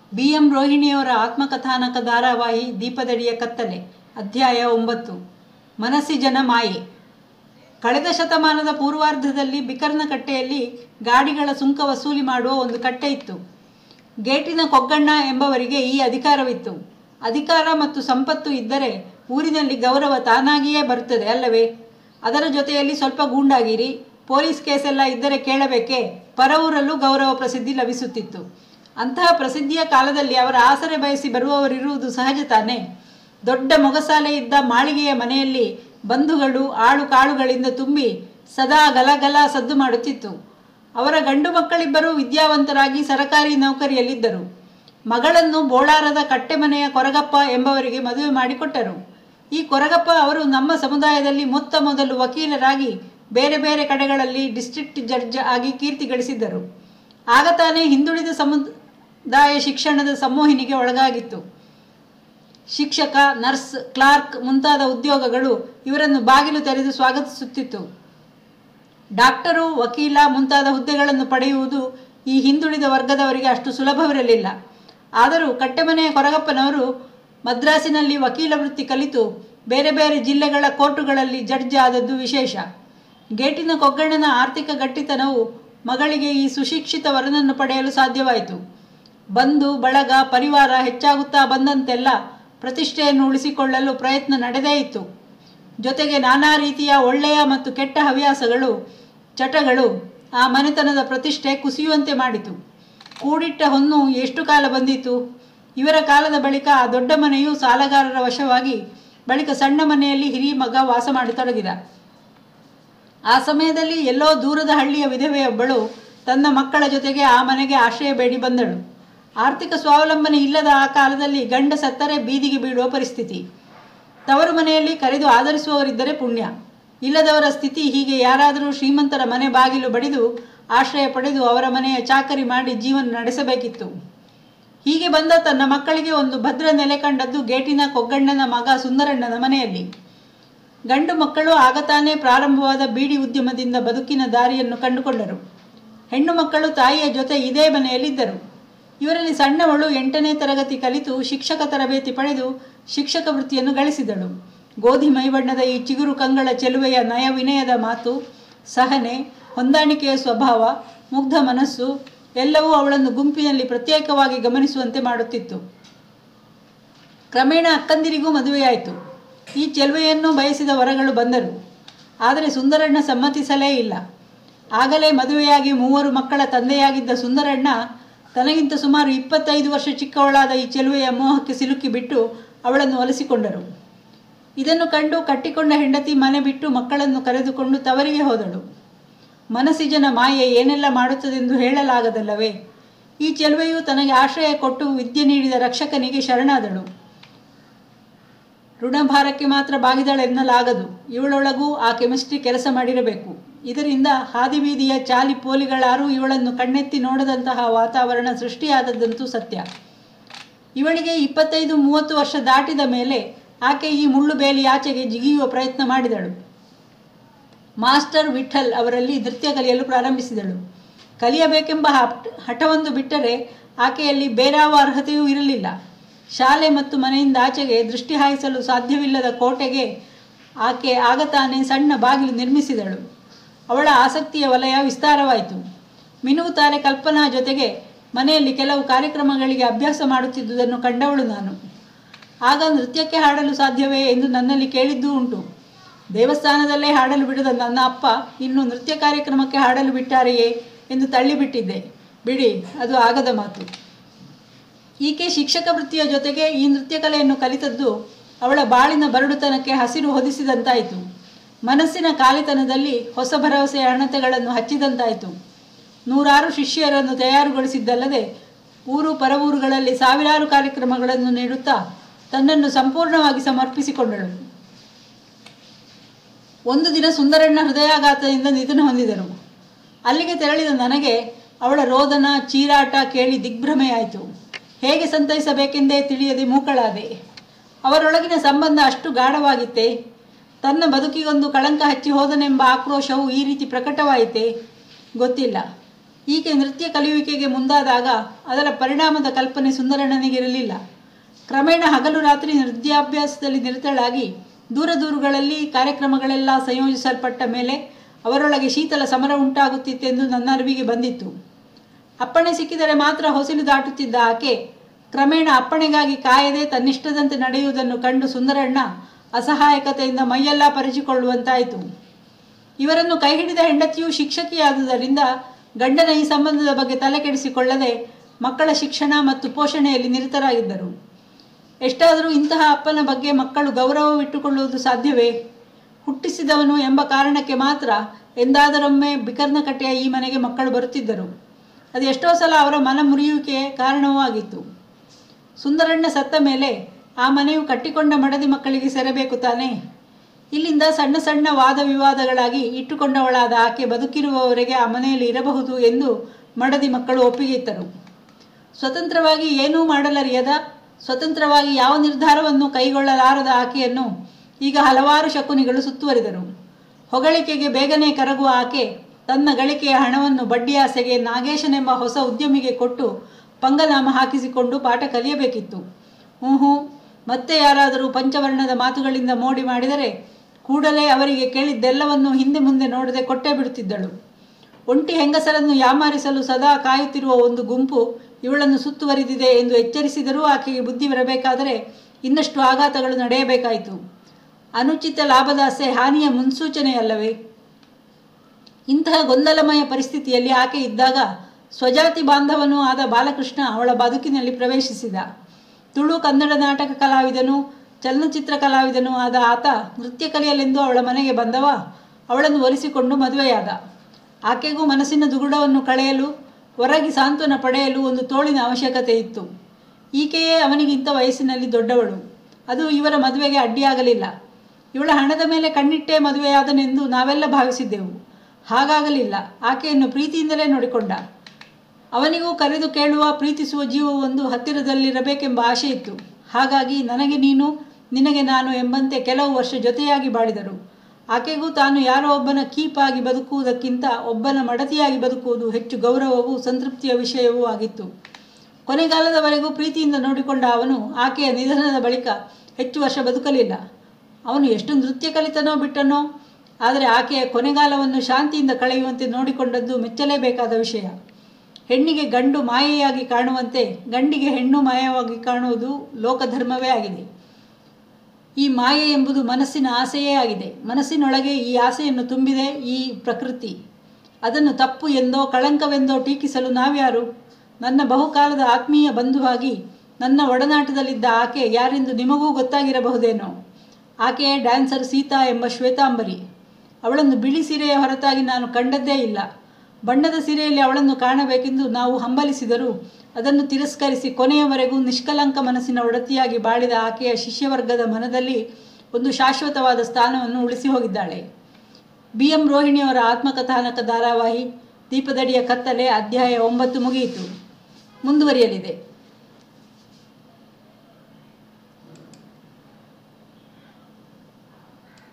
B M ರೋಹಿಣಿಯವರ ಆತ್ಮಕಥಾನಕ ಧಾರಾವಾಹಿ ದೀಪದಡಿಯ ಕತ್ತಲೆ ಅಧ್ಯಾಯ ಒಂಬತ್ತು ಮನಸ್ಸಿಜನ ಮಾಯೆ ಕಳೆದ ಶತಮಾನದ ಪೂರ್ವಾರ್ಧದಲ್ಲಿ ಬಿಕರ್ನ ಕಟ್ಟೆಯಲ್ಲಿ ಗಾಡಿಗಳ ಸುಂಕ ವಸೂಲಿ ಮಾಡುವ ಒಂದು ಕಟ್ಟೆ ಇತ್ತು ಗೇಟಿನ ಕೊಗ್ಗಣ್ಣ ಎಂಬವರಿಗೆ ಈ ಅಧಿಕಾರವಿತ್ತು ಅಧಿಕಾರ ಮತ್ತು ಸಂಪತ್ತು ಇದ್ದರೆ ಊರಿನಲ್ಲಿ ಗೌರವ ತಾನಾಗಿಯೇ ಬರುತ್ತದೆ ಅಲ್ಲವೇ ಅದರ ಜೊತೆಯಲ್ಲಿ ಸ್ವಲ್ಪ ಗೂಂಡಾಗಿರಿ ಪೊಲೀಸ್ ಕೇಸೆಲ್ಲ ಇದ್ದರೆ ಕೇಳಬೇಕೆ ಪರವೂರಲ್ಲೂ ಗೌರವ ಪ್ರಸಿದ್ಧಿ ಲಭಿಸುತ್ತಿತ್ತು ಅಂತಹ ಪ್ರಸಿದ್ಧಿಯ ಕಾಲದಲ್ಲಿ ಅವರ ಆಸರೆ ಬಯಸಿ ಬರುವವರಿರುವುದು ಸಹಜ ತಾನೇ ದೊಡ್ಡ ಮೊಗಸಾಲೆ ಇದ್ದ ಮಾಳಿಗೆಯ ಮನೆಯಲ್ಲಿ ಬಂಧುಗಳು ಆಳು ಕಾಳುಗಳಿಂದ ತುಂಬಿ ಸದಾ ಗಲಗಲ ಸದ್ದು ಮಾಡುತ್ತಿತ್ತು ಅವರ ಗಂಡು ಮಕ್ಕಳಿಬ್ಬರು ವಿದ್ಯಾವಂತರಾಗಿ ಸರಕಾರಿ ನೌಕರಿಯಲ್ಲಿದ್ದರು ಮಗಳನ್ನು ಬೋಳಾರದ ಕಟ್ಟೆಮನೆಯ ಕೊರಗಪ್ಪ ಎಂಬವರಿಗೆ ಮದುವೆ ಮಾಡಿಕೊಟ್ಟರು ಈ ಕೊರಗಪ್ಪ ಅವರು ನಮ್ಮ ಸಮುದಾಯದಲ್ಲಿ ಮೊತ್ತ ಮೊದಲು ವಕೀಲರಾಗಿ ಬೇರೆ ಬೇರೆ ಕಡೆಗಳಲ್ಲಿ ಡಿಸ್ಟ್ರಿಕ್ಟ್ ಜಡ್ಜ್ ಆಗಿ ಕೀರ್ತಿ ಗಳಿಸಿದ್ದರು ಆಗ ತಾನೇ ಹಿಂದುಳಿದ ಸಮುದಾಯ ಶಿಕ್ಷಣದ ಸಂಮೋಹಿನಿಗೆ ಒಳಗಾಗಿತ್ತು ಶಿಕ್ಷಕ ನರ್ಸ್ ಕ್ಲಾರ್ಕ್ ಮುಂತಾದ ಉದ್ಯೋಗಗಳು ಇವರನ್ನು ಬಾಗಿಲು ತೆರೆದು ಸ್ವಾಗತಿಸುತ್ತಿತ್ತು ಡಾಕ್ಟರು ವಕೀಲ ಮುಂತಾದ ಹುದ್ದೆಗಳನ್ನು ಪಡೆಯುವುದು ಈ ಹಿಂದುಳಿದ ವರ್ಗದವರಿಗೆ ಅಷ್ಟು ಸುಲಭವಿರಲಿಲ್ಲ ಆದರೂ ಕಟ್ಟೆಮನೆಯ ಕೊರಗಪ್ಪನವರು ಮದ್ರಾಸಿನಲ್ಲಿ ವಕೀಲ ವೃತ್ತಿ ಕಲಿತು ಬೇರೆ ಬೇರೆ ಜಿಲ್ಲೆಗಳ ಕೋರ್ಟುಗಳಲ್ಲಿ ಜಡ್ಜ್ ಆದದ್ದು ವಿಶೇಷ ಗೇಟಿನ ಕೊಗ್ಗಣ್ಣನ ಆರ್ಥಿಕ ಗಟ್ಟಿತನವು ಮಗಳಿಗೆ ಈ ಸುಶಿಕ್ಷಿತ ವರನನ್ನು ಪಡೆಯಲು ಸಾಧ್ಯವಾಯಿತು ಬಂಧು ಬಳಗ ಪರಿವಾರ ಹೆಚ್ಚಾಗುತ್ತಾ ಬಂದಂತೆಲ್ಲ ಪ್ರತಿಷ್ಠೆಯನ್ನು ಉಳಿಸಿಕೊಳ್ಳಲು ಪ್ರಯತ್ನ ನಡೆದೇ ಇತ್ತು ಜೊತೆಗೆ ನಾನಾ ರೀತಿಯ ಒಳ್ಳೆಯ ಮತ್ತು ಕೆಟ್ಟ ಹವ್ಯಾಸಗಳು ಚಟಗಳು ಆ ಮನೆತನದ ಪ್ರತಿಷ್ಠೆ ಕುಸಿಯುವಂತೆ ಮಾಡಿತು ಕೂಡಿಟ್ಟ ಹೊನ್ನು ಎಷ್ಟು ಕಾಲ ಬಂದಿತು ಇವರ ಕಾಲದ ಬಳಿಕ ಆ ದೊಡ್ಡ ಮನೆಯು ಸಾಲಗಾರರ ವಶವಾಗಿ ಬಳಿಕ ಸಣ್ಣ ಮನೆಯಲ್ಲಿ ಹಿರಿಯ ಮಗ ವಾಸ ಮಾಡತೊಡಗಿದ ಆ ಸಮಯದಲ್ಲಿ ಎಲ್ಲೋ ದೂರದ ಹಳ್ಳಿಯ ವಿಧವೆಯೊಬ್ಬಳು ತನ್ನ ಮಕ್ಕಳ ಜೊತೆಗೆ ಆ ಮನೆಗೆ ಆಶ್ರಯ ಬೇಡಿ ಬಂದಳು ಆರ್ಥಿಕ ಸ್ವಾವಲಂಬನೆ ಇಲ್ಲದ ಆ ಕಾಲದಲ್ಲಿ ಗಂಡ ಸತ್ತರೆ ಬೀದಿಗೆ ಬೀಳುವ ಪರಿಸ್ಥಿತಿ ತವರು ಮನೆಯಲ್ಲಿ ಕರೆದು ಆಧರಿಸುವವರಿದ್ದರೆ ಪುಣ್ಯ ಇಲ್ಲದವರ ಸ್ಥಿತಿ ಹೀಗೆ ಯಾರಾದರೂ ಶ್ರೀಮಂತರ ಮನೆ ಬಾಗಿಲು ಬಡಿದು ಆಶ್ರಯ ಪಡೆದು ಅವರ ಮನೆಯ ಚಾಕರಿ ಮಾಡಿ ಜೀವನ ನಡೆಸಬೇಕಿತ್ತು ಹೀಗೆ ಬಂದ ತನ್ನ ಮಕ್ಕಳಿಗೆ ಒಂದು ಭದ್ರ ನೆಲೆ ಕಂಡದ್ದು ಗೇಟಿನ ಕೊಗ್ಗಣ್ಣನ ಮಗ ಸುಂದರಣ್ಣನ ಮನೆಯಲ್ಲಿ ಗಂಡು ಮಕ್ಕಳು ಆಗ ತಾನೇ ಪ್ರಾರಂಭವಾದ ಬೀಡಿ ಉದ್ಯಮದಿಂದ ಬದುಕಿನ ದಾರಿಯನ್ನು ಕಂಡುಕೊಂಡರು ಹೆಣ್ಣು ಮಕ್ಕಳು ತಾಯಿಯ ಜೊತೆ ಇದೇ ಮನೆಯಲ್ಲಿದ್ದರು ಇವರಲ್ಲಿ ಸಣ್ಣವಳು ಎಂಟನೇ ತರಗತಿ ಕಲಿತು ಶಿಕ್ಷಕ ತರಬೇತಿ ಪಡೆದು ಶಿಕ್ಷಕ ವೃತ್ತಿಯನ್ನು ಗಳಿಸಿದಳು ಗೋಧಿ ಮೈಬಣ್ಣದ ಈ ಚಿಗುರು ಕಂಗಳ ಚೆಲುವೆಯ ನಯ ವಿನಯದ ಮಾತು ಸಹನೆ ಹೊಂದಾಣಿಕೆಯ ಸ್ವಭಾವ ಮುಗ್ಧ ಮನಸ್ಸು ಎಲ್ಲವೂ ಅವಳನ್ನು ಗುಂಪಿನಲ್ಲಿ ಪ್ರತ್ಯೇಕವಾಗಿ ಗಮನಿಸುವಂತೆ ಮಾಡುತ್ತಿತ್ತು ಕ್ರಮೇಣ ಅಕ್ಕಂದಿರಿಗೂ ಮದುವೆಯಾಯಿತು ಈ ಚೆಲುವೆಯನ್ನು ಬಯಸಿದ ವರಗಳು ಬಂದರು ಆದರೆ ಸುಂದರಣ್ಣ ಸಮ್ಮತಿಸಲೇ ಇಲ್ಲ ಆಗಲೇ ಮದುವೆಯಾಗಿ ಮೂವರು ಮಕ್ಕಳ ತಂದೆಯಾಗಿದ್ದ ಸುಂದರಣ್ಣ ತನಗಿಂತ ಸುಮಾರು ಇಪ್ಪತ್ತೈದು ವರ್ಷ ಚಿಕ್ಕವಳಾದ ಈ ಚೆಲುವೆಯ ಮೋಹಕ್ಕೆ ಸಿಲುಕಿ ಬಿಟ್ಟು ಅವಳನ್ನು ಒಲಿಸಿಕೊಂಡರು ಇದನ್ನು ಕಂಡು ಕಟ್ಟಿಕೊಂಡ ಹೆಂಡತಿ ಮನೆ ಬಿಟ್ಟು ಮಕ್ಕಳನ್ನು ಕರೆದುಕೊಂಡು ತವರಿಗೆ ಹೋದಳು ಮನಸ್ಸಿಜನ ಮಾಯೆ ಏನೆಲ್ಲ ಮಾಡುತ್ತದೆಂದು ಹೇಳಲಾಗದಲ್ಲವೇ ಈ ಚೆಲುವೆಯು ತನಗೆ ಆಶ್ರಯ ಕೊಟ್ಟು ವಿದ್ಯೆ ನೀಡಿದ ರಕ್ಷಕನಿಗೆ ಶರಣಾದಳು ಋಣಭಾರಕ್ಕೆ ಮಾತ್ರ ಬಾಗಿದಳೆನ್ನಲಾಗದು ಇವಳೊಳಗೂ ಆ ಕೆಮಿಸ್ಟ್ರಿ ಕೆಲಸ ಮಾಡಿರಬೇಕು ಇದರಿಂದ ಹಾದಿಬೀದಿಯ ಚಾಲಿ ಪೋಲಿಗಳಾರೂ ಇವಳನ್ನು ಕಣ್ಣೆತ್ತಿ ನೋಡದಂತಹ ವಾತಾವರಣ ಸೃಷ್ಟಿಯಾದದ್ದಂತೂ ಸತ್ಯ ಇವಳಿಗೆ ಇಪ್ಪತ್ತೈದು ಮೂವತ್ತು ವರ್ಷ ದಾಟಿದ ಮೇಲೆ ಆಕೆ ಈ ಮುಳ್ಳು ಬೇಲಿ ಆಚೆಗೆ ಜಿಗಿಯುವ ಪ್ರಯತ್ನ ಮಾಡಿದಳು ಮಾಸ್ಟರ್ ವಿಠಲ್ ಅವರಲ್ಲಿ ನೃತ್ಯ ಕಲಿಯಲು ಪ್ರಾರಂಭಿಸಿದಳು ಕಲಿಯಬೇಕೆಂಬ ಹಠವೊಂದು ಬಿಟ್ಟರೆ ಆಕೆಯಲ್ಲಿ ಬೇರಾವ ಅರ್ಹತೆಯೂ ಇರಲಿಲ್ಲ ಶಾಲೆ ಮತ್ತು ಮನೆಯಿಂದ ಆಚೆಗೆ ದೃಷ್ಟಿ ಹಾಯಿಸಲು ಸಾಧ್ಯವಿಲ್ಲದ ಕೋಟೆಗೆ ಆಕೆ ಆಗ ತಾನೇ ಸಣ್ಣ ಬಾಗಿಲು ನಿರ್ಮಿಸಿದಳು ಅವಳ ಆಸಕ್ತಿಯ ವಲಯ ವಿಸ್ತಾರವಾಯಿತು ಮಿನುಗುತ್ತಾರೆ ಕಲ್ಪನಾ ಜೊತೆಗೆ ಮನೆಯಲ್ಲಿ ಕೆಲವು ಕಾರ್ಯಕ್ರಮಗಳಿಗೆ ಅಭ್ಯಾಸ ಮಾಡುತ್ತಿದ್ದುದನ್ನು ಕಂಡವಳು ನಾನು ಆಗ ನೃತ್ಯಕ್ಕೆ ಹಾಡಲು ಸಾಧ್ಯವೇ ಎಂದು ನನ್ನಲ್ಲಿ ಕೇಳಿದ್ದೂ ಉಂಟು ದೇವಸ್ಥಾನದಲ್ಲೇ ಹಾಡಲು ಬಿಡದ ನನ್ನ ಅಪ್ಪ ಇನ್ನು ನೃತ್ಯ ಕಾರ್ಯಕ್ರಮಕ್ಕೆ ಹಾಡಲು ಬಿಟ್ಟಾರೆಯೇ ಎಂದು ತಳ್ಳಿಬಿಟ್ಟಿದ್ದೆ ಬಿಡಿ ಅದು ಆಗದ ಮಾತು ಈಕೆ ಶಿಕ್ಷಕ ವೃತ್ತಿಯ ಜೊತೆಗೆ ಈ ನೃತ್ಯ ಕಲೆಯನ್ನು ಕಲಿತದ್ದು ಅವಳ ಬಾಳಿನ ಬರಡುತನಕ್ಕೆ ಹಸಿರು ಹೊದಿಸಿದಂತಾಯಿತು ಮನಸ್ಸಿನ ಕಾಲಿತನದಲ್ಲಿ ಹೊಸ ಭರವಸೆಯ ಹಣತೆಗಳನ್ನು ಹಚ್ಚಿದಂತಾಯಿತು ನೂರಾರು ಶಿಷ್ಯರನ್ನು ತಯಾರುಗೊಳಿಸಿದ್ದಲ್ಲದೆ ಊರು ಪರವೂರುಗಳಲ್ಲಿ ಸಾವಿರಾರು ಕಾರ್ಯಕ್ರಮಗಳನ್ನು ನೀಡುತ್ತಾ ತನ್ನನ್ನು ಸಂಪೂರ್ಣವಾಗಿ ಸಮರ್ಪಿಸಿಕೊಂಡಳು ಒಂದು ದಿನ ಸುಂದರಣ್ಣ ಹೃದಯಾಘಾತದಿಂದ ನಿಧನ ಹೊಂದಿದರು ಅಲ್ಲಿಗೆ ತೆರಳಿದ ನನಗೆ ಅವಳ ರೋದನ ಚೀರಾಟ ಕೇಳಿ ದಿಗ್ಭ್ರಮೆಯಾಯಿತು ಹೇಗೆ ಸಂತೈಸಬೇಕೆಂದೇ ತಿಳಿಯದೆ ಮೂಕಳಾದೆ ಅವರೊಳಗಿನ ಸಂಬಂಧ ಅಷ್ಟು ಗಾಢವಾಗಿತ್ತೆ ತನ್ನ ಬದುಕಿಗೊಂದು ಕಳಂಕ ಹಚ್ಚಿ ಹೋದನೆಂಬ ಆಕ್ರೋಶವು ಈ ರೀತಿ ಪ್ರಕಟವಾಯಿತೆ ಗೊತ್ತಿಲ್ಲ ಈಕೆ ನೃತ್ಯ ಕಲಿಯುವಿಕೆಗೆ ಮುಂದಾದಾಗ ಅದರ ಪರಿಣಾಮದ ಕಲ್ಪನೆ ಸುಂದರಣ್ಣನಿಗಿರಲಿಲ್ಲ ಕ್ರಮೇಣ ಹಗಲು ರಾತ್ರಿ ನೃತ್ಯಾಭ್ಯಾಸದಲ್ಲಿ ನಿರತಳಾಗಿ ದೂರ ದೂರುಗಳಲ್ಲಿ ಕಾರ್ಯಕ್ರಮಗಳೆಲ್ಲ ಸಂಯೋಜಿಸಲ್ಪಟ್ಟ ಮೇಲೆ ಅವರೊಳಗೆ ಶೀತಲ ಸಮರ ಉಂಟಾಗುತ್ತಿತ್ತೆಂದು ನನ್ನ ಅರಿವಿಗೆ ಬಂದಿತ್ತು ಅಪ್ಪಣೆ ಸಿಕ್ಕಿದರೆ ಮಾತ್ರ ಹೊಸಿಲು ದಾಟುತ್ತಿದ್ದ ಆಕೆ ಕ್ರಮೇಣ ಅಪ್ಪಣೆಗಾಗಿ ಕಾಯದೆ ತನ್ನಿಷ್ಟದಂತೆ ನಡೆಯುವುದನ್ನು ಕಂಡು ಸುಂದರಣ್ಣ ಅಸಹಾಯಕತೆಯಿಂದ ಮೈಯೆಲ್ಲ ಪರಿಚಿಕೊಳ್ಳುವಂತಾಯಿತು ಇವರನ್ನು ಕೈ ಹಿಡಿದ ಹೆಂಡತಿಯು ಶಿಕ್ಷಕಿಯಾದುದರಿಂದ ಗಂಡನ ಈ ಸಂಬಂಧದ ಬಗ್ಗೆ ತಲೆ ಕೆಡಿಸಿಕೊಳ್ಳದೆ ಮಕ್ಕಳ ಶಿಕ್ಷಣ ಮತ್ತು ಪೋಷಣೆಯಲ್ಲಿ ನಿರತರಾಗಿದ್ದರು ಎಷ್ಟಾದರೂ ಇಂತಹ ಅಪ್ಪನ ಬಗ್ಗೆ ಮಕ್ಕಳು ಗೌರವವಿಟ್ಟುಕೊಳ್ಳುವುದು ಸಾಧ್ಯವೇ ಹುಟ್ಟಿಸಿದವನು ಎಂಬ ಕಾರಣಕ್ಕೆ ಮಾತ್ರ ಎಂದಾದರೊಮ್ಮೆ ಬಿಕರ್ನಕಟ್ಟೆಯ ಈ ಮನೆಗೆ ಮಕ್ಕಳು ಬರುತ್ತಿದ್ದರು ಅದು ಎಷ್ಟೋ ಸಲ ಅವರ ಮನ ಮುರಿಯುವಿಕೆಗೆ ಕಾರಣವೂ ಆಗಿತ್ತು ಸುಂದರಣ್ಣ ಸತ್ತ ಮೇಲೆ ಆ ಮನೆಯು ಕಟ್ಟಿಕೊಂಡ ಮಡದಿ ಮಕ್ಕಳಿಗೆ ಸೆರಬೇಕು ತಾನೇ ಇಲ್ಲಿಂದ ಸಣ್ಣ ಸಣ್ಣ ವಾದ ವಿವಾದಗಳಾಗಿ ಇಟ್ಟುಕೊಂಡವಳಾದ ಆಕೆ ಬದುಕಿರುವವರೆಗೆ ಆ ಮನೆಯಲ್ಲಿ ಇರಬಹುದು ಎಂದು ಮಡದಿ ಮಕ್ಕಳು ಒಪ್ಪಿಗೆ ಇತ್ತರು ಸ್ವತಂತ್ರವಾಗಿ ಏನೂ ಮಾಡಲರಿಯದ ಸ್ವತಂತ್ರವಾಗಿ ಯಾವ ನಿರ್ಧಾರವನ್ನು ಕೈಗೊಳ್ಳಲಾರದ ಆಕೆಯನ್ನು ಈಗ ಹಲವಾರು ಶಕುನಿಗಳು ಸುತ್ತುವರಿದರು ಹೊಗಳಿಕೆಗೆ ಬೇಗನೆ ಕರಗುವ ಆಕೆ ತನ್ನ ಗಳಿಕೆಯ ಹಣವನ್ನು ಬಡ್ಡಿ ಆಸೆಗೆ ನಾಗೇಶನೆಂಬ ಹೊಸ ಉದ್ಯಮಿಗೆ ಕೊಟ್ಟು ಪಂಗನಾಮ ಹಾಕಿಸಿಕೊಂಡು ಪಾಠ ಕಲಿಯಬೇಕಿತ್ತು ಹ್ಞೂ ಹ್ಞೂ ಮತ್ತೆ ಯಾರಾದರೂ ಪಂಚವರ್ಣದ ಮಾತುಗಳಿಂದ ಮೋಡಿ ಮಾಡಿದರೆ ಕೂಡಲೇ ಅವರಿಗೆ ಕೇಳಿದ್ದೆಲ್ಲವನ್ನು ಹಿಂದೆ ಮುಂದೆ ನೋಡದೆ ಕೊಟ್ಟೇ ಬಿಡುತ್ತಿದ್ದಳು ಒಂಟಿ ಹೆಂಗಸರನ್ನು ಯಾಮಾರಿಸಲು ಸದಾ ಕಾಯುತ್ತಿರುವ ಒಂದು ಗುಂಪು ಇವಳನ್ನು ಸುತ್ತುವರಿದಿದೆ ಎಂದು ಎಚ್ಚರಿಸಿದರೂ ಆಕೆಗೆ ಬುದ್ಧಿ ಬರಬೇಕಾದರೆ ಇನ್ನಷ್ಟು ಆಘಾತಗಳು ನಡೆಯಬೇಕಾಯಿತು ಅನುಚಿತ ಲಾಭದಾಸೆ ಹಾನಿಯ ಮುನ್ಸೂಚನೆಯಲ್ಲವೇ ಇಂತಹ ಗೊಂದಲಮಯ ಪರಿಸ್ಥಿತಿಯಲ್ಲಿ ಆಕೆ ಇದ್ದಾಗ ಸ್ವಜಾತಿ ಬಾಂಧವನೂ ಆದ ಬಾಲಕೃಷ್ಣ ಅವಳ ಬದುಕಿನಲ್ಲಿ ಪ್ರವೇಶಿಸಿದ ತುಳು ಕನ್ನಡ ನಾಟಕ ಕಲಾವಿದನು ಚಲನಚಿತ್ರ ಕಲಾವಿದನೂ ಆದ ಆತ ನೃತ್ಯ ಕಲಿಯಲೆಂದು ಅವಳ ಮನೆಗೆ ಬಂದವ ಅವಳನ್ನು ಒಲಿಸಿಕೊಂಡು ಮದುವೆಯಾದ ಆಕೆಗೂ ಮನಸ್ಸಿನ ದುಗುಡವನ್ನು ಕಳೆಯಲು ಹೊರಗಿ ಸಾಂತ್ವನ ಪಡೆಯಲು ಒಂದು ತೋಳಿನ ಅವಶ್ಯಕತೆ ಇತ್ತು ಈಕೆಯೇ ಅವನಿಗಿಂತ ವಯಸ್ಸಿನಲ್ಲಿ ದೊಡ್ಡವಳು ಅದು ಇವರ ಮದುವೆಗೆ ಅಡ್ಡಿಯಾಗಲಿಲ್ಲ ಇವಳ ಹಣದ ಮೇಲೆ ಕಣ್ಣಿಟ್ಟೇ ಮದುವೆಯಾದನೆಂದು ನಾವೆಲ್ಲ ಭಾವಿಸಿದ್ದೆವು ಹಾಗಾಗಲಿಲ್ಲ ಆಕೆಯನ್ನು ಪ್ರೀತಿಯಿಂದಲೇ ನೋಡಿಕೊಂಡ ಅವನಿಗೂ ಕರೆದು ಕೇಳುವ ಪ್ರೀತಿಸುವ ಜೀವವೊಂದು ಹತ್ತಿರದಲ್ಲಿರಬೇಕೆಂಬ ಆಶೆ ಇತ್ತು ಹಾಗಾಗಿ ನನಗೆ ನೀನು ನಿನಗೆ ನಾನು ಎಂಬಂತೆ ಕೆಲವು ವರ್ಷ ಜೊತೆಯಾಗಿ ಬಾಳಿದರು ಆಕೆಗೂ ತಾನು ಯಾರೋ ಒಬ್ಬನ ಕೀಪಾಗಿ ಬದುಕುವುದಕ್ಕಿಂತ ಒಬ್ಬನ ಮಡತಿಯಾಗಿ ಬದುಕುವುದು ಹೆಚ್ಚು ಗೌರವವೂ ಸಂತೃಪ್ತಿಯ ವಿಷಯವೂ ಆಗಿತ್ತು ಕೊನೆಗಾಲದವರೆಗೂ ಪ್ರೀತಿಯಿಂದ ನೋಡಿಕೊಂಡ ಅವನು ಆಕೆಯ ನಿಧನದ ಬಳಿಕ ಹೆಚ್ಚು ವರ್ಷ ಬದುಕಲಿಲ್ಲ ಅವನು ಎಷ್ಟು ನೃತ್ಯ ಕಲಿತನೋ ಬಿಟ್ಟನೋ ಆದರೆ ಆಕೆಯ ಕೊನೆಗಾಲವನ್ನು ಶಾಂತಿಯಿಂದ ಕಳೆಯುವಂತೆ ನೋಡಿಕೊಂಡದ್ದು ಮೆಚ್ಚಲೇಬೇಕಾದ ವಿಷಯ ಹೆಣ್ಣಿಗೆ ಗಂಡು ಮಾಯೆಯಾಗಿ ಕಾಣುವಂತೆ ಗಂಡಿಗೆ ಹೆಣ್ಣು ಮಾಯವಾಗಿ ಕಾಣುವುದು ಲೋಕಧರ್ಮವೇ ಆಗಿದೆ ಈ ಮಾಯೆ ಎಂಬುದು ಮನಸ್ಸಿನ ಆಸೆಯೇ ಆಗಿದೆ ಮನಸ್ಸಿನೊಳಗೆ ಈ ಆಸೆಯನ್ನು ತುಂಬಿದೆ ಈ ಪ್ರಕೃತಿ ಅದನ್ನು ತಪ್ಪು ಎಂದೋ ಕಳಂಕವೆಂದೋ ಟೀಕಿಸಲು ನಾವ್ಯಾರು ನನ್ನ ಬಹುಕಾಲದ ಆತ್ಮೀಯ ಬಂಧುವಾಗಿ ನನ್ನ ಒಡನಾಟದಲ್ಲಿದ್ದ ಆಕೆ ಯಾರೆಂದು ನಿಮಗೂ ಗೊತ್ತಾಗಿರಬಹುದೇನೋ ಆಕೆಯೇ ಡ್ಯಾನ್ಸರ್ ಸೀತಾ ಎಂಬ ಶ್ವೇತಾಂಬರಿ ಅವಳನ್ನು ಬಿಳಿ ಸೀರೆಯ ಹೊರತಾಗಿ ನಾನು ಕಂಡದ್ದೇ ಇಲ್ಲ ಬಣ್ಣದ ಸೀರೆಯಲ್ಲಿ ಅವಳನ್ನು ಕಾಣಬೇಕೆಂದು ನಾವು ಹಂಬಲಿಸಿದರೂ ಅದನ್ನು ತಿರಸ್ಕರಿಸಿ ಕೊನೆಯವರೆಗೂ ನಿಷ್ಕಲಂಕ ಮನಸ್ಸಿನ ಒಡತಿಯಾಗಿ ಬಾಳಿದ ಆಕೆಯ ಶಿಷ್ಯವರ್ಗದ ಮನದಲ್ಲಿ ಒಂದು ಶಾಶ್ವತವಾದ ಸ್ಥಾನವನ್ನು ಉಳಿಸಿ ಹೋಗಿದ್ದಾಳೆ ಬಿ ಎಂ ರೋಹಿಣಿಯವರ ಆತ್ಮಕಥಾನಕ ಧಾರಾವಾಹಿ ದೀಪದಡಿಯ ಕತ್ತಲೆ ಅಧ್ಯಾಯ ಒಂಬತ್ತು ಮುಗಿಯಿತು ಮುಂದುವರಿಯಲಿದೆ